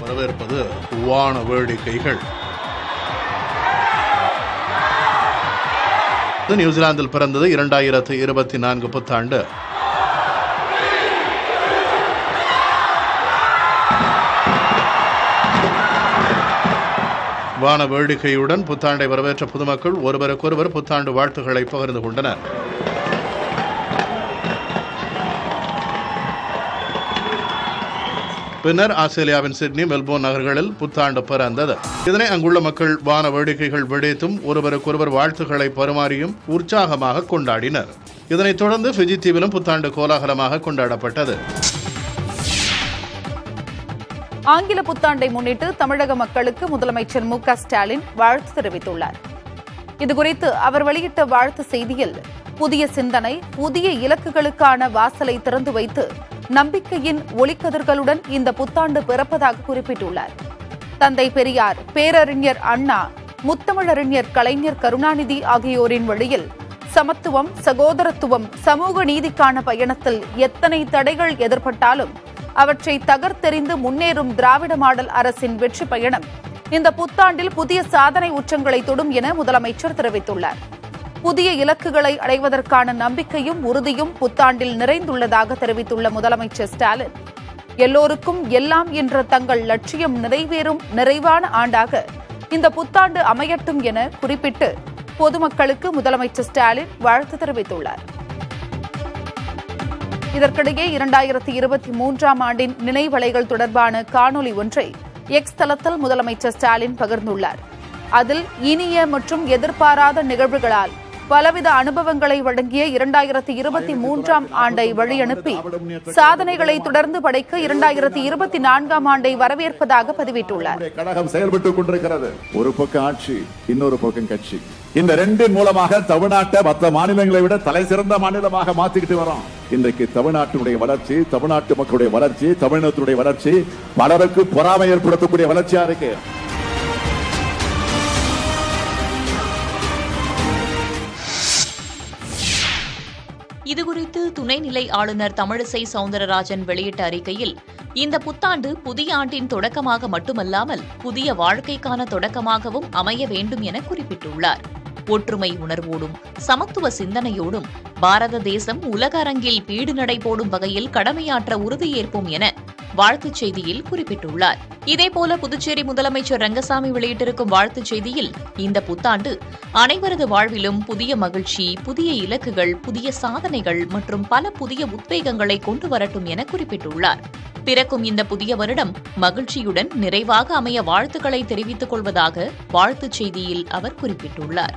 வரவேற்பது வான வேடிக்கைகள் இது நியூசிலாந்தில் பிறந்தது இரண்டாயிரத்து இருபத்தி நான்கு புத்தாண்டு வான வேடிக்கையுடன் புத்தாண்டை வரவேற்ற பொதுமக்கள் ஒருவருக்கொருவர் புத்தாண்டு வாழ்த்துக்களை பகிர்ந்து கொண்டனர் பின்னர் ஆஸ்திரேலியாவின் சிட்னி மெல்போர்ன் நகர்களில் புத்தாண்டு பிறந்தது இதனை அங்குள்ள மக்கள் வான வேடிக்கைகள் வெடித்தும் ஒருவருக்கொருவர் வாழ்த்துக்களை பரிமாறியும் உற்சாகமாக கொண்டாடினர் இதனைத் தொடர்ந்து ஃபிஜி தீவிலும் புத்தாண்டு கோலாகலமாக கொண்டாடப்பட்டது ஆங்கில புத்தாண்டை முன்னிட்டு தமிழக மக்களுக்கு முதலமைச்சர் மு க ஸ்டாலின் வாழ்த்து தெரிவித்துள்ளார் இதுகுறித்து அவர் வெளியிட்ட வாழ்த்து செய்தியில் புதிய சிந்தனை புதிய இலக்குகளுக்கான வாசலை திறந்து வைத்து நம்பிக்கையின் ஒளிக்கதிர்களுடன் இந்த புத்தாண்டு பிறப்பதாக குறிப்பிட்டுள்ளார் தந்தை பெரியார் பேரறிஞர் அண்ணா முத்தமிழறிஞர் கலைஞர் கருணாநிதி ஆகியோரின் வழியில் சமத்துவம் சகோதரத்துவம் சமூக நீதிக்கான பயணத்தில் எத்தனை தடைகள் எதிர்பட்டாலும் அவற்றை தகர்த்தெறிந்து முன்னேறும் திராவிட மாடல் அரசின் வெற்றி பயணம் இந்த புத்தாண்டில் புதிய சாதனை உச்சங்களை தொடும் என முதலமைச்சர் தெரிவித்துள்ளார் புதிய இலக்குகளை அடைவதற்கான நம்பிக்கையும் உறுதியும் புத்தாண்டில் நிறைந்துள்ளதாக தெரிவித்துள்ள முதலமைச்சர் ஸ்டாலின் எல்லோருக்கும் எல்லாம் என்ற தங்கள் லட்சியம் நிறைவேறும் நிறைவான ஆண்டாக இந்த புத்தாண்டு அமையட்டும் என குறிப்பிட்டு பொதுமக்களுக்கு முதலமைச்சர் ஸ்டாலின் வாழ்த்து தெரிவித்துள்ளார் இதற்கிடையே இரண்டாயிரத்தி இருபத்தி மூன்றாம் ஆண்டின் நினைவலைகள் தொடர்பான காணொலி ஒன்றை எக்ஸ் தளத்தில் முதலமைச்சர் ஸ்டாலின் பகிர்ந்துள்ளார் அதில் இனிய மற்றும் எதிர்பாராத நிகழ்வுகளால் பலவித அனுபவங்களை வழங்கிய இரண்டாயிரத்தி இருபத்தி மூன்றாம் ஆண்டை வழியனுப்பி சாதனைகளை தொடர்ந்து படைக்க இரண்டாயிரத்தி இருபத்தி நான்காம் ஆண்டை வரவேற்பதாக பதிவிட்டுள்ளார் நம்முடைய கழகம் செயல்பட்டுக் கொண்டிருக்கிறது ஒரு பக்கம் ஆட்சி இன்னொரு பக்கம் கட்சி இந்த ரெண்டின் மூலமாக தமிழ்நாட்டை மற்ற மாநிலங்களை விட தலை சிறந்த மாநிலமாக மாத்திக்கிட்டு வரோம் இன்றைக்கு தமிழ்நாட்டினுடைய வளர்ச்சி தமிழ்நாட்டு மக்களுடைய வளர்ச்சி தமிழ்நாட்டுடைய வளர்ச்சி பலருக்கு பொறாமை ஏற்படுத்தக்கூடிய வளர்ச்சியா இருக்கு இதுகுறித்து துணைநிலை ஆளுநர் தமிழிசை சவுந்தரராஜன் வெளியிட்ட அறிக்கையில் இந்த புத்தாண்டு புதிய ஆண்டின் தொடக்கமாக மட்டுமல்லாமல் புதிய வாழ்க்கைக்கான தொடக்கமாகவும் அமைய வேண்டும் என குறிப்பிட்டுள்ளார் ஒற்றுமை உணர்வோடும் சமத்துவ சிந்தனையோடும் பாரத தேசம் உலக அரங்கில் பீடு நடை போடும் வகையில் கடமையாற்ற உறுதியேற்போம் என வாழ்த்துச் செய்தியில் குறிப்பிட்டுள்ளார் இதேபோல புதுச்சேரி முதலமைச்சர் ரங்கசாமி வெளியிட்டிருக்கும் வாழ்த்துச் செய்தியில் இந்த புத்தாண்டு அனைவரது வாழ்விலும் புதிய மகிழ்ச்சி புதிய இலக்குகள் புதிய சாதனைகள் மற்றும் பல புதிய உத்வேகங்களை கொண்டு வரட்டும் என குறிப்பிட்டுள்ளார் பிறக்கும் இந்த புதிய வருடம் மகிழ்ச்சியுடன் நிறைவாக அமைய வாழ்த்துக்களை தெரிவித்துக் கொள்வதாக வாழ்த்துச் செய்தியில் அவர் குறிப்பிட்டுள்ளார்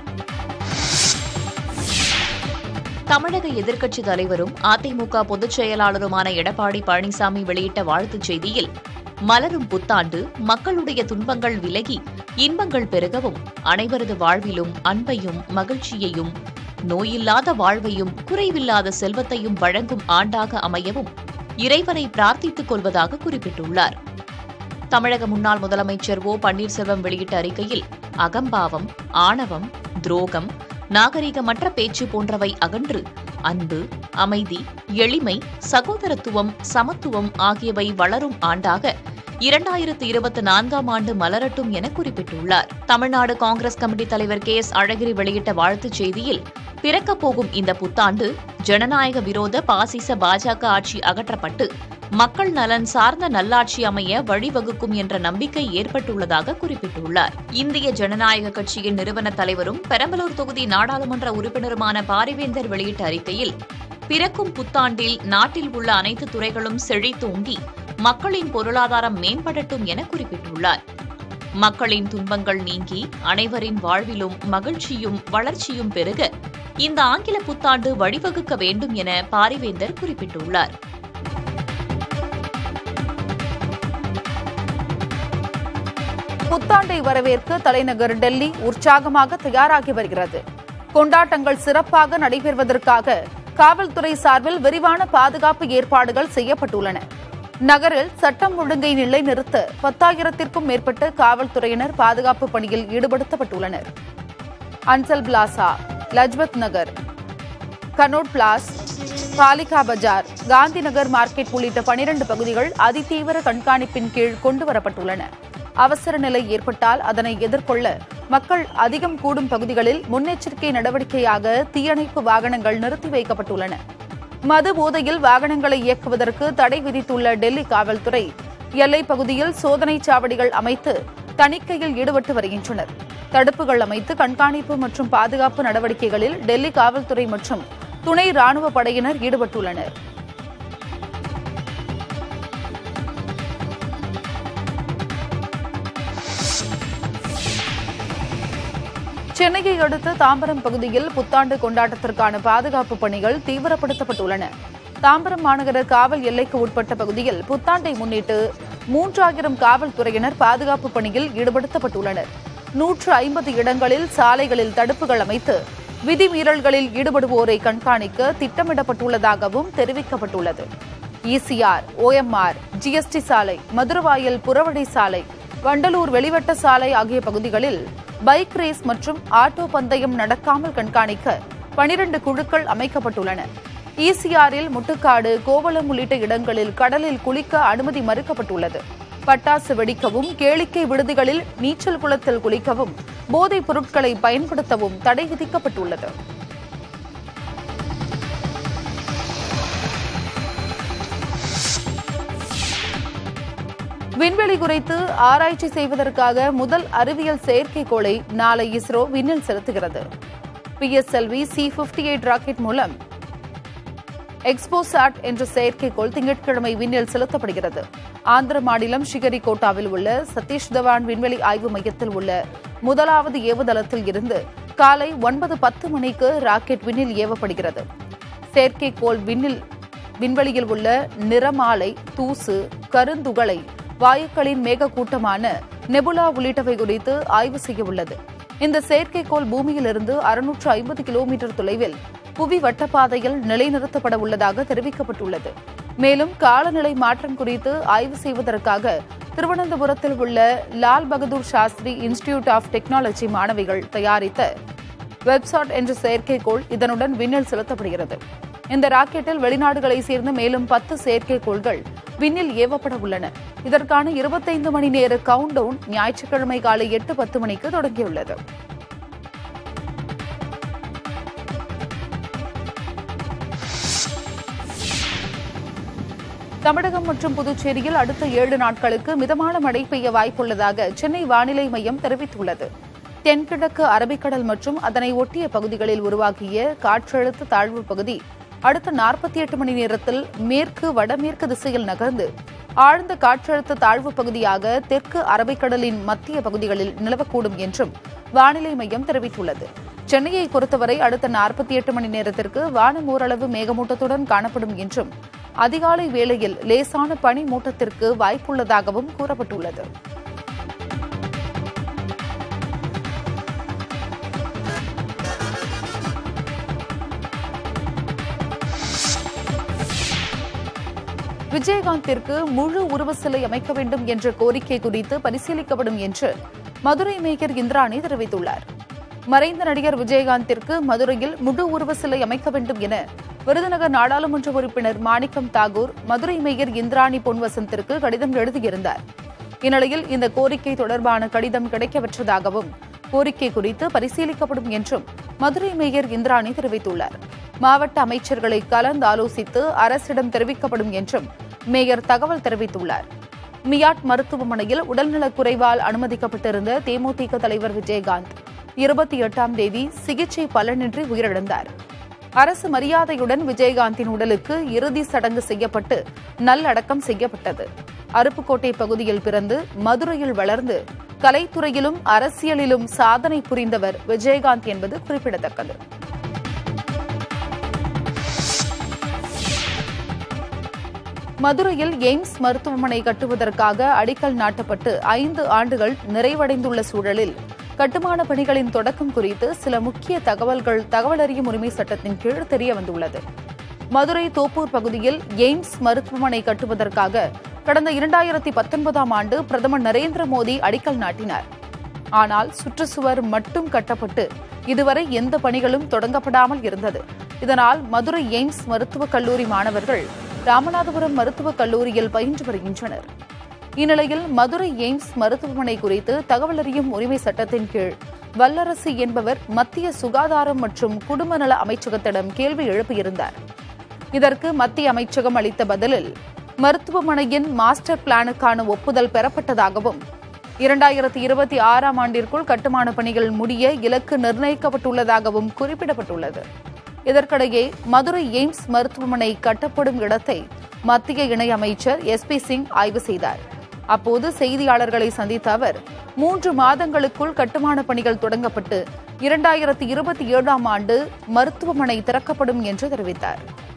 தமிழக எதிர்க்கட்சித் தலைவரும் அதிமுக பொதுச் செயலாளருமான எடப்பாடி பழனிசாமி வெளியிட்ட வாழ்த்துச் செய்தியில் மலரும் புத்தாண்டு மக்களுடைய துன்பங்கள் விலகி இன்பங்கள் பெருகவும் அனைவரது வாழ்விலும் அன்பையும் மகிழ்ச்சியையும் நோயில்லாத வாழ்வையும் குறைவில்லாத செல்வத்தையும் வழங்கும் ஆண்டாக அமையவும் இறைவனை பிரார்த்தித்துக் கொள்வதாக குறிப்பிட்டுள்ளார் தமிழக முன்னாள் முதலமைச்சர் ஓ பன்னீர்செல்வம் வெளியிட்ட அறிக்கையில் அகம்பாவம் ஆணவம் துரோகம் நாகரிகமற்ற பேச்சு போன்றவை அகன்று அன்பு அமைதி எளிமை சகோதரத்துவம் சமத்துவம் ஆகியவை வளரும் ஆண்டாக இரண்டாயிரத்து இருபத்தி நான்காம் ஆண்டு மலரட்டும் என குறிப்பிட்டுள்ளார் தமிழ்நாடு காங்கிரஸ் கமிட்டி தலைவர் கே எஸ் அழகிரி வெளியிட்ட வாழ்த்துச் செய்தியில் பிறக்கப் போகும் இந்த புத்தாண்டு ஜனநாயக விரோத பாசிச பாஜக ஆட்சி அகற்றப்பட்டு மக்கள் நலன் சார்ந்த நல்லாட்சி அமைய வழிவகுக்கும் என்ற நம்பிக்கை ஏற்பட்டுள்ளதாக குறிப்பிட்டுள்ளார் இந்திய ஜனநாயக கட்சியின் நிறுவன தலைவரும் பெரம்பலூர் தொகுதி நாடாளுமன்ற உறுப்பினருமான பாரிவேந்தர் வெளியிட்ட அறிக்கையில் பிறக்கும் புத்தாண்டில் நாட்டில் உள்ள அனைத்து துறைகளும் செழித்தோங்கி மக்களின் பொருளாதாரம் மேம்படட்டும் என குறிப்பிட்டுள்ளார் மக்களின் துன்பங்கள் நீங்கி அனைவரின் வாழ்விலும் மகிழ்ச்சியும் வளர்ச்சியும் பெருக இந்த ஆங்கில புத்தாண்டு வழிவகுக்க வேண்டும் என பாரிவேந்தர் குறிப்பிட்டுள்ளார் புத்தாண்டை வரவேற்க தலைநகர் டெல்லி உற்சாகமாக தயாராகி வருகிறது கொண்டாட்டங்கள் சிறப்பாக நடைபெறுவதற்காக காவல்துறை சார்பில் விரிவான பாதுகாப்பு ஏற்பாடுகள் செய்யப்பட்டுள்ளன நகரில் சட்டம் ஒழுங்கை நிலைநிறுத்த பத்தாயிரத்திற்கும் மேற்பட்ட காவல்துறையினர் பாதுகாப்பு பணியில் ஈடுபடுத்தப்பட்டுள்ளனர் Ansal Plaza Lajpat Nagar Connaught Place Palika Bazaar Gandhinagar market உள்ளிட்ட பனிரண்டு பகுதிகள் அதிதீவிர கண்காணிப்பின் கீழ் கொண்டு வரப்பட்டுள்ளன அவசர நிலை ஏற்பட்டால் அதனை எதிர்கொள்ள மக்கள் அதிகம் கூடும் பகுதிகளில் முன்னெச்சரிக்கை நடவடிக்கையாக தீயணைப்பு வாகனங்கள் நிறுத்தி வைக்கப்பட்டுள்ளன மது போதையில் வாகனங்களை இயக்குவதற்கு தடை விதித்துள்ள டெல்லி காவல்துறை எல்லைப் பகுதியில் சோதனைச் சாவடிகள் அமைத்து தணிக்கையில் ஈடுபட்டு வருகின்றனர் தடுப்புகள் அமைத்து கண்காணிப்பு மற்றும் பாதுகாப்பு நடவடிக்கைகளில் டெல்லி காவல்துறை மற்றும் துணை ராணுவ படையினர் ஈடுபட்டுள்ளனர் சென்னையை அடுத்த தாம்பரம் பகுதியில் புத்தாண்டு கொண்டாட்டத்திற்கான பாதுகாப்பு பணிகள் தீவிரப்படுத்தப்பட்டுள்ளன தாம்பரம் மாநகர காவல் எல்லைக்கு உட்பட்ட பகுதியில் புத்தாண்டை முன்னிட்டு மூன்றாயிரம் காவல்துறையினர் பாதுகாப்பு பணியில் ஈடுபடுத்தப்பட்டுள்ளனர் நூற்று ஐம்பது இடங்களில் சாலைகளில் தடுப்புகள் அமைத்து விதிமீறல்களில் ஈடுபடுவோரை கண்காணிக்க திட்டமிடப்பட்டுள்ளதாகவும் தெரிவிக்கப்பட்டுள்ளது இசிஆர் ஓஎம்ஆர் ஜிஎஸ்டி சாலை மதுரவாயல் புறவழி சாலை வண்டலூர் வெளிவட்ட சாலை ஆகிய பகுதிகளில் பைக் ரேஸ் மற்றும் ஆட்டோ பந்தயம் நடக்காமல் கண்காணிக்க பனிரண்டு குழுக்கள் அமைக்கப்பட்டுள்ளன இசிஆரில் முட்டுக்காடு கோவளம் உள்ளிட்ட இடங்களில் கடலில் குளிக்க அனுமதி மறுக்கப்பட்டுள்ளது பட்டாசு வெடிக்கவும் கேளிக்கை விடுதிகளில் நீச்சல் குளத்தில் குளிக்கவும் போதைப் பொருட்களை பயன்படுத்தவும் தடை விதிக்கப்பட்டுள்ளது விண்வெளி குறித்து ஆராய்ச்சி செய்வதற்காக முதல் அறிவியல் செயற்கைக்கோளை நாளை இஸ்ரோ விண்ணில் செலுத்துகிறது PSLV C fifty eight rocket மூலம் எக்ஸ்போசாட் என்ற செயற்கைக்கோள் திங்கட்கிழமை விண்ணில் செலுத்தப்படுகிறது ஆந்திர மாநிலம் ஸ்ரீஹரிகோட்டாவில் உள்ள சதீஷ் தவான் விண்வெளி ஆய்வு மையத்தில் உள்ள முதலாவது ஏவுதளத்தில் இருந்து காலை ஒன்பது பத்து மணிக்கு ராக்கெட் விண்ணில் ஏவப்படுகிறது செயற்கைக்கோள் விண்ணில் விண்வெளியில் உள்ள நிறமாலை தூசு கருந்துகளை வாயுக்களின் மேகக்கூட்டமான நெபுலா உள்ளிட்டவை குறித்து ஆய்வு செய்ய உள்ளது இந்த செயற்கைக்கோள் பூமியிலிருந்து அறுநூற்று ஐம்பது கிலோமீட்டர் தொலைவில் புவி வட்டப்பாதையில் நிலைநிறுத்தப்பட உள்ளதாக தெரிவிக்கப்பட்டுள்ளது மேலும் காலநிலை மாற்றம் குறித்து ஆய்வு செய்வதற்காக திருவனந்தபுரத்தில் உள்ள Lal Bahadur Shastri institute of technology மாணவிகள் தயாரித்த வெப்சாட் என்ற செயற்கைக்கோள் இதனுடன் விண்ணில் செலுத்தப்படுகிறது இந்த ராக்கெட்டில் வெளிநாடுகளை சேர்ந்த மேலும் பத்து செயற்கைக்கோள்கள் விண்ணில் ஏவப்பட உள்ளன இதற்கான இருபத்தைந்து மணி நேர கவுண்ட் டவுன் ஞாயிற்றுக்கிழமை காலை எட்டு பத்து மணிக்கு தொடங்கியுள்ளது தமிழகம் மற்றும் புதுச்சேரியில் அடுத்த ஏழு நாட்களுக்கு மிதமான மழை பெய்ய வாய்ப்புள்ளதாக சென்னை வானிலை மையம் தெரிவித்துள்ளது தென்கிழக்கு அரபிக்கடல் மற்றும் அதனை ஒட்டிய பகுதிகளில் உருவாகிய காற்றழுத்த தாழ்வு பகுதி அடுத்த நாற்பத்தி எட்டு மணி நேரத்தில் மேற்கு வடமேற்கு திசையில் நகர்ந்து ஆழ்ந்த காற்றழுத்த தாழ்வு பகுதியாக தெற்கு அரபிக்கடலின் மத்திய பகுதிகளில் நிலவக்கூடும் என்றும் வானிலை மையம் தெரிவித்துள்ளது சென்னையை பொறுத்தவரை அடுத்த நாற்பத்தி எட்டு மணி நேரத்திற்கு வானம் ஓரளவு மேகமூட்டத்துடன் காணப்படும் என்றும் அதிகாலை வேளையில் லேசான பனி மூட்டத்திற்கு வாய்ப்புள்ளதாகவும் கூறப்பட்டுள்ளது விஜயகாந்திற்கு முழு உருவ சிலை அமைக்க வேண்டும் என்ற கோரிக்கை குறித்து பரிசீலிக்கப்படும் என்று மதுரை மேயர் இந்திராணி தெரிவித்துள்ளார் மறைந்த நடிகர் விஜயகாந்திற்கு மதுரையில் முழு உருவ சிலை அமைக்க வேண்டும் என விருதுநகர் நாடாளுமன்ற உறுப்பினர் மாணிக்கம் தாகூர் மதுரை மேயர் இந்திராணி பொன்வசந்திற்கு கடிதம் எழுதியிருந்தார் இந்நிலையில் இந்த கோரிக்கை தொடர்பான கடிதம் கிடைக்கப்பெற்றதாகவும் கோரிக்கை குறித்து பரிசீலிக்கப்படும் என்றும் மதுரை மேயர் இந்திராணி தெரிவித்துள்ளார் மாவட்ட அமைச்சர்களை கலந்து ஆலோசித்து அரசிடம் தெரிவிக்கப்படும் என்றும் மேயர் தகவல் தெரிவித்துள்ளார் மியாட் மருத்துவமனையில் உடல்நலக் குறைவால் அனுமதிக்கப்பட்டிருந்த தேமுதிக தலைவர் விஜயகாந்த் இருபத்தி எட்டாம் தேதி சிகிச்சை பலனின்றி உயிரிழந்தார் அரசு மரியாதையுடன் விஜயகாந்தின் உடலுக்கு இறுதி சடங்கு செய்யப்பட்டு நல்லடக்கம் செய்யப்பட்டது அருப்புக்கோட்டை பகுதியில் பிறந்து மதுரையில் வளர்ந்து கலைத்துறையிலும் அரசியலிலும் சாதனை புரிந்தவர் விஜயகாந்த் என்பது குறிப்பிடத்தக்கது மதுரையில் எய்ம்ஸ் மருத்துவமனை கட்டுவதற்காக அடிக்கல் நாட்டப்பட்டு ஐந்து ஆண்டுகள் நிறைவடைந்துள்ள சூழலில் கட்டுமான பணிகளின் தொடக்கம் குறித்து சில முக்கிய தகவல்கள் தகவல் அறியும் உரிமை சட்டத்தின் கீழ் தெரிய வந்துள்ளது மதுரை தோப்பூர் பகுதியில் எய்ம்ஸ் மருத்துவமனை கட்டுவதற்காக கடந்த இரண்டாயிரத்தி பத்தொன்பதாம் ஆண்டு பிரதமர் நரேந்திர மோடி அடிக்கல் நாட்டினார் ஆனால் சுற்றுச்சுவர் மட்டும் கட்டப்பட்டு இதுவரை எந்த பணிகளும் தொடங்கப்படாமல் இருந்தது இதனால் மதுரை எய்ம்ஸ் மருத்துவக் கல்லூரி மாணவர்கள் ராமநாதபுரம் மருத்துவக் கல்லூரியில் பயின்று வருகின்றனர் இந்நிலையில் மதுரை எய்ம்ஸ் மருத்துவமனை குறித்து தகவல் அறியும் உரிமை சட்டத்தின் கீழ் வல்லரசு என்பவர் மத்திய சுகாதாரம் மற்றும் குடும்ப நல அமைச்சகத்திடம் கேள்வி எழுப்பியிருந்தார் இதற்கு மத்திய அமைச்சகம் அளித்த பதிலில் மருத்துவமனையின் மாஸ்டர் பிளானுக்கான ஒப்புதல் பெறப்பட்டதாகவும் இரண்டாயிரத்தி இருபத்தி ஆறாம் ஆண்டிற்குள் கட்டுமான பணிகள் முடிய இலக்கு நிர்ணயிக்கப்பட்டுள்ளதாகவும் குறிப்பிடப்பட்டுள்ளது இதற்கிடையே மதுரை எய்ம்ஸ் மருத்துவமனை கட்டப்படும் இடத்தை மத்திய இணையமைச்சர் எஸ் பி சிங் ஆய்வு செய்தார் அப்போது செய்தியாளர்களை சந்தித்த அவர் மூன்று மாதங்களுக்குள் கட்டுமான பணிகள் தொடங்கப்பட்டு இரண்டாயிரத்தி இருபத்தி ஏழாம் ஆண்டு மருத்துவமனை திறக்கப்படும் என்று தெரிவித்தார்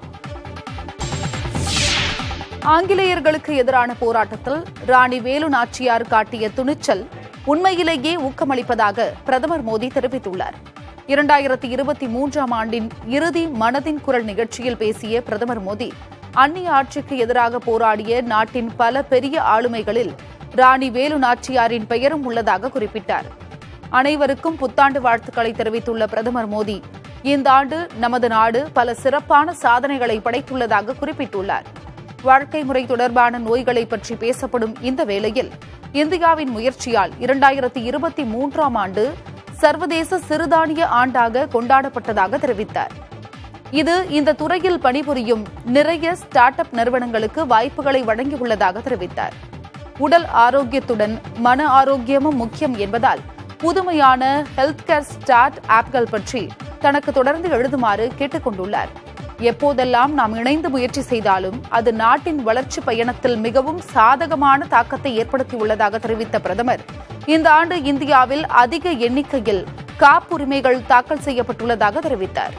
ஆங்கிலேயர்களுக்கு எதிரான போராட்டத்தில் ராணி வேலு நாச்சியார் காட்டிய துணிச்சல் உண்மையிலேயே ஊக்கமளிப்பதாக பிரதமர் மோடி தெரிவித்துள்ளார் இரண்டாயிரத்தி இருபத்தி மூன்றாம் ஆண்டின் இறுதி மனதின் குரல் நிகழ்ச்சியில் பேசிய பிரதமர் மோடி அந்நிய ஆட்சிக்கு எதிராக போராடிய நாட்டின் பல பெரிய ஆளுமைகளில் ராணி வேலு நாச்சியாரின் பெயரும் உள்ளதாக குறிப்பிட்டார் அனைவருக்கும் புத்தாண்டு வாழ்த்துக்களை தெரிவித்துள்ள பிரதமர் மோடி இந்த ஆண்டு நமது நாடு பல சிறப்பான சாதனைகளை படைத்துள்ளதாக குறிப்பிட்டுள்ளார் வாழ்க்கை முறை தொடர்பான நோய்களை பற்றி பேசப்படும் இந்த வேளையில் இந்தியாவின் முயற்சியால் இரண்டாயிரத்தி இருபத்தி மூன்றாம் ஆண்டு சர்வதேச சிறுதானிய ஆண்டாக கொண்டாடப்பட்டதாக தெரிவித்தார் இது இந்த துறையில் பணிபுரியும் நிறைய ஸ்டார்ட் அப் நிறுவனங்களுக்கு வாய்ப்புகளை வழங்கியுள்ளதாக தெரிவித்தார் உடல் ஆரோக்கியத்துடன் மன ஆரோக்கியமும் முக்கியம் என்பதால் புதுமையான ஹெல்த் கேர் ஸ்டார்ட் ஆப்கள் பற்றி தனக்கு தொடர்ந்து எழுதுமாறு கேட்டுக் கொண்டுள்ளார் எப்போதெல்லாம் நாம் இணைந்து முயற்சி செய்தாலும் அது நாட்டின் வளர்ச்சி பயணத்தில் மிகவும் சாதகமான தாக்கத்தை ஏற்படுத்தியுள்ளதாக தெரிவித்த பிரதமர் இந்த ஆண்டு இந்தியாவில் அதிக எண்ணிக்கையில் காப்புரிமைகள் தாக்கல் செய்யப்பட்டுள்ளதாக தெரிவித்தார்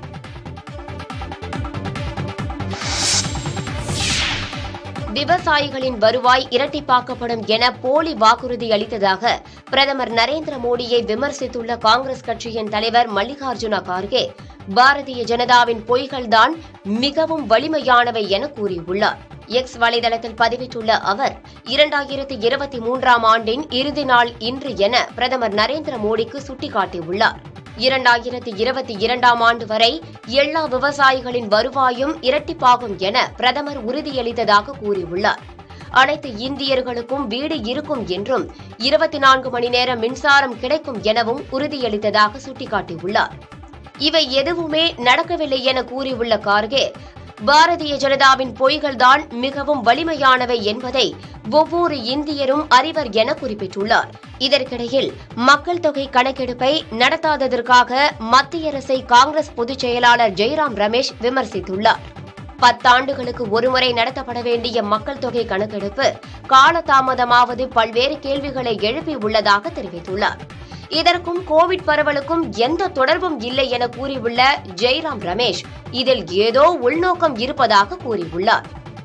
விவசாயிகளின் வருவாய் இரட்டிப்பாக்கப்படும் என போலி வாக்குறுதி அளித்ததாக பிரதமர் நரேந்திர மோடியை விமர்சித்துள்ள காங்கிரஸ் கட்சியின் தலைவர் மல்லிகார்ஜுன கார்கே பாரதிய ஜனதாவின் பொய்கள்தான் மிகவும் வலிமையானவை என கூறியுள்ளார் எக்ஸ் வலைதளத்தில் பதிவிட்டுள்ள அவர் இரண்டாயிரத்தி இருபத்தி மூன்றாம் ஆண்டின் இறுதி நாள் இன்று என பிரதமர் நரேந்திர மோடிக்கு சுட்டிக்காட்டியுள்ளார் இரண்டாயிரத்தி இருபத்தி இரண்டாம் ஆண்டு வரை எல்லா விவசாயிகளின் வருவாயும் இரட்டிப்பாகும் என பிரதமர் உறுதியளித்ததாக கூறியுள்ளார் அனைத்து இந்தியர்களுக்கும் வீடு இருக்கும் என்றும் இருபத்தி நான்கு மணி நேரம் மின்சாரம் கிடைக்கும் எனவும் உறுதியளித்ததாக சுட்டிக்காட்டியுள்ளார் இவை எதுவுமே நடக்கவில்லை என கூறியுள்ள கார்கே பாரதிய ஜனதாவின் பொய்கள்தான் மிகவும் வலிமையானவை என்பதை ஒவ்வொரு இந்தியரும் அறிவர் என குறிப்பிட்டுள்ளார் இதற்கிடையில் மக்கள் தொகை கணக்கெடுப்பை நடத்தாததற்காக மத்திய அரசை காங்கிரஸ் பொதுச் செயலாளர் ஜெய்ராம் ரமேஷ் விமர்சித்துள்ளார் பத்தாண்டுகளுக்கு ஒருமுறை நடத்தப்பட வேண்டிய மக்கள் தொகை கணக்கெடுப்பு காலதாமதமாவது பல்வேறு கேள்விகளை எழுப்பியுள்ளதாக தெரிவித்துள்ளார் இதற்கும் கோவிட் பரவலுக்கும் எந்த தொடர்பும் இல்லை என கூறியுள்ள ஜெய்ராம் ரமேஷ் இதில் ஏதோ உள்நோக்கம் இருப்பதாக கூறியுள்ளார்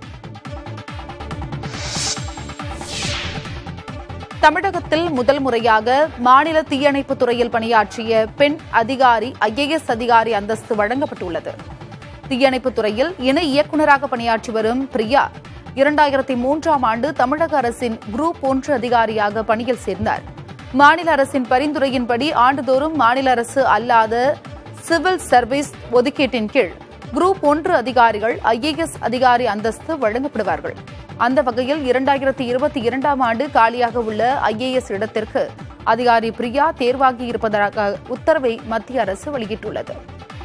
தமிழகத்தில் முதல் முறையாக மாநில தீயணைப்புத் துறையில் பணியாற்றிய பெண் அதிகாரி ஐஏஎஸ் அதிகாரி அந்தஸ்து வழங்கப்பட்டுள்ளது தீயணைப்புத் துறையில் இணை இயக்குநராக பணியாற்றி வரும் பிரியா இரண்டாயிரத்தி மூன்றாம் ஆண்டு தமிழக அரசின் குரூப் ஒன்று அதிகாரியாக பணியில் சேர்ந்தார் மாநில அரசின் பரிந்துரையின்படி ஆண்டுதோறும் மாநில அரசு அல்லாத சிவில் சர்வீஸ் ஒதுக்கீட்டின் கீழ் குரூப் ஒன்று அதிகாரிகள் ஐஏஎஸ் அதிகாரி அந்தஸ்து வழங்கப்படுவார்கள் அந்த வகையில் இரண்டாயிரத்தி இருபத்தி இரண்டாம் ஆண்டு காலியாக உள்ள ஐஏஎஸ் இடத்திற்கு அதிகாரி பிரியா தேர்வாகி இருப்பதாக உத்தரவை மத்திய அரசு வெளியிட்டுள்ளது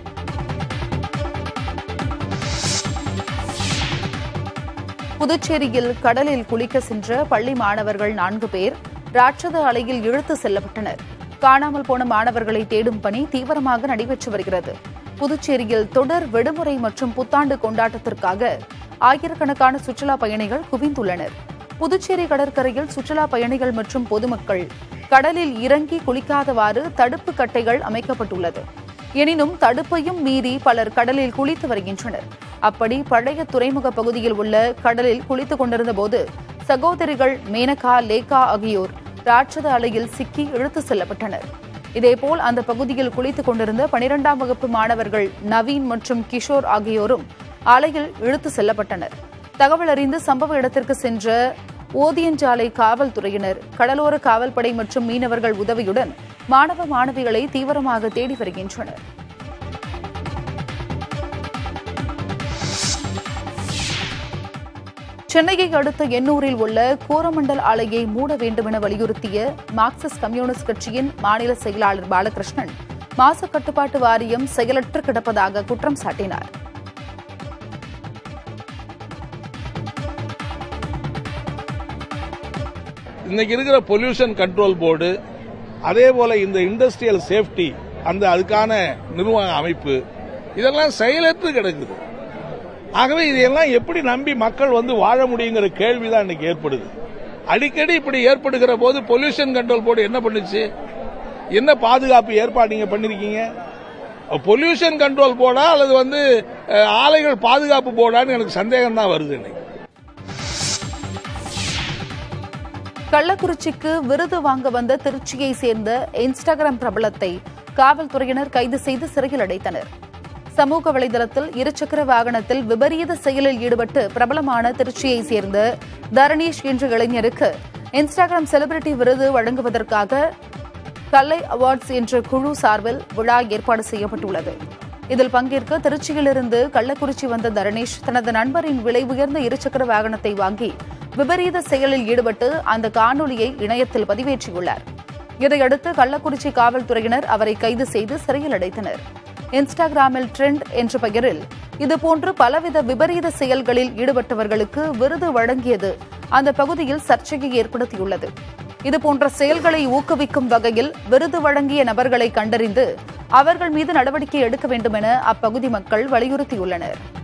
புதுச்சேரியில் கடலில் குளிக்க சென்ற பள்ளி மாணவர்கள் நான்கு பேர் ராட்சத அலையில் இழுத்து செல்லப்பட்டனர் காணாமல் போன மாணவர்களை தேடும் பணி தீவிரமாக நடைபெற்று வருகிறது புதுச்சேரியில் தொடர் விடுமுறை மற்றும் புத்தாண்டு கொண்டாட்டத்திற்காக ஆயிரக்கணக்கான சுற்றுலா பயணிகள் குவிந்துள்ளனர் புதுச்சேரி கடற்கரையில் சுற்றுலா பயணிகள் மற்றும் பொதுமக்கள் கடலில் இறங்கி குளிக்காதவாறு தடுப்பு கட்டைகள் அமைக்கப்பட்டுள்ளது எனினும் தடுப்பையும் மீறி பலர் கடலில் குளித்து வருகின்றனர் அப்படி பழைய துறைமுக பகுதியில் உள்ள கடலில் குளித்துக் கொண்டிருந்த போது சகோதரிகள் மேனகா லேகா ஆகியோர் ராட்சத அலையில் சிக்கி இழுத்து செல்லப்பட்டனர் இதேபோல் அந்த பகுதியில் குளித்துக் கொண்டிருந்த பனிரெண்டாம் வகுப்பு மாணவர்கள் நவீன் மற்றும் கிஷோர் ஆகியோரும் அலையில் இழுத்து செல்லப்பட்டனர் தகவல் அறிந்து சம்பவ இடத்திற்கு சென்ற ஓதியஞ்சாலை காவல்துறையினர் கடலோர காவல்படை மற்றும் மீனவர்கள் உதவியுடன் மாணவ மாணவிகளை தீவிரமாக தேடி வருகின்றனர் சென்னையை அடுத்த எண்ணூரில் உள்ள கோரமண்டல் ஆலையை மூட வேண்டுமென வலியுறுத்திய மார்க்சிஸ்ட் கம்யூனிஸ்ட் கட்சியின் மாநில செயலாளர் பாலகிருஷ்ணன் மாசு கட்டுப்பாட்டு வாரியம் செயலற்று கிடப்பதாக குற்றம் சாட்டினார் இன்னைக்கு இருக்கிற பொல்யூஷன் கண்ட்ரோல் போர்டு அதே போல இந்த இண்டஸ்ட்ரியல் சேஃப்டி அந்த அதுக்கான நிர்வாக அமைப்பு இதெல்லாம் செயலற்று கிடக்குது ஆகவே இதையெல்லாம் எப்படி நம்பி மக்கள் வந்து வாழ முடியுங்கிற கேள்விதான் இன்னைக்கு ஏற்படுது அடிக்கடி இப்படி ஏற்படுகிற போது பொல்யூஷன் கண்ட்ரோல் போர்டு என்ன பண்ணுச்சு என்ன பாதுகாப்பு ஏற்பாடு நீங்க பண்ணிருக்கீங்க பொல்யூஷன் கண்ட்ரோல் போர்டா அல்லது வந்து அஹ், ஆலைகள் பாதுகாப்பு போர்டான்னு எனக்கு சந்தேகம் தான் வருது இன்னைக்கு கள்ளக்குறிச்சிக்கு விருது வாங்க வந்த திருச்சியை சேர்ந்த இன்ஸ்டாகிராம் பிரபலத்தை காவல்துறையினர் கைது செய்து சிறையில் அடைத்தனர் சமூக வலைதளத்தில் இருசக்கர வாகனத்தில் விபரீத செயலில் ஈடுபட்டு பிரபலமான திருச்சியை சேர்ந்த தரணீஷ் என்ற இளைஞருக்கு இன்ஸ்டாகிராம் செலிபிரிட்டி விருது வழங்குவதற்காக கல்லை அவார்ட்ஸ் என்ற குழு சார்பில் விழா ஏற்பாடு செய்யப்பட்டுள்ளது இதில் பங்கேற்க திருச்சியிலிருந்து கள்ளக்குறிச்சி வந்த தரணேஷ் தனது நண்பரின் விலை உயர்ந்த இருசக்கர வாகனத்தை வாங்கி விபரீத செயலில் ஈடுபட்டு அந்த காணொலியை இணையத்தில் பதிவேற்றியுள்ளார் இதையடுத்து கள்ளக்குறிச்சி காவல்துறையினர் அவரை கைது செய்து சிறையில் அடைத்தனர் இன்ஸ்டாகிராமில் ட்ரெண்ட் என்ற பெயரில் இதுபோன்று பலவித விபரீத செயல்களில் ஈடுபட்டவர்களுக்கு விருது வழங்கியது அந்த பகுதியில் சர்ச்சையை ஏற்படுத்தியுள்ளது இதுபோன்ற செயல்களை ஊக்குவிக்கும் வகையில் விருது வழங்கிய நபர்களை கண்டறிந்து அவர்கள் மீது நடவடிக்கை எடுக்க வேண்டும் என அப்பகுதி மக்கள் வலியுறுத்தியுள்ளனர்